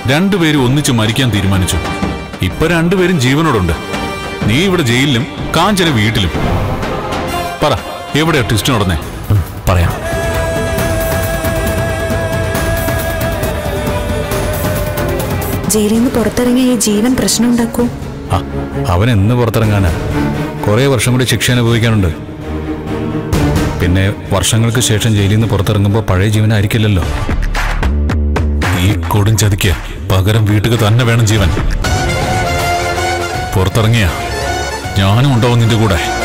രണ്ടുപേരും ഒന്നിച്ച് മരിക്കാൻ തീരുമാനിച്ചു ഇപ്പൊ രണ്ടുപേരും ജീവനോടുണ്ട് നീ ഇവിടെ ജയിലിലും കാഞ്ചന വീട്ടിലും പറ എവിടെയാ ട്വിസ്റ്റ് നടന്നേ ഉം, പറയാം ജയിലിൽ നിന്ന് പുറത്തിറങ്ങിയ ഈ ജീവൻ പ്രശ്നം ഉണ്ടാക്കൂ ആ അവൻ എന്ന് പുറത്തിറങ്ങാനാ കുറേ വർഷം കൂടി ശിക്ഷ അനുഭവിക്കാനുണ്ട് പിന്നെ വർഷങ്ങൾക്ക് ശേഷം ജയിലിൽ നിന്ന് പുറത്തിറങ്ങുമ്പോൾ പഴയ ജീവനായിരിക്കില്ലല്ലോ ഈ കൊടും ചതിക്ക് പകരം വീട്ടുക തന്നെ വേണം ജീവൻ പുറത്തിറങ്ങിയ ഞാനും ഉണ്ടാവും നിന്റെ കൂടെ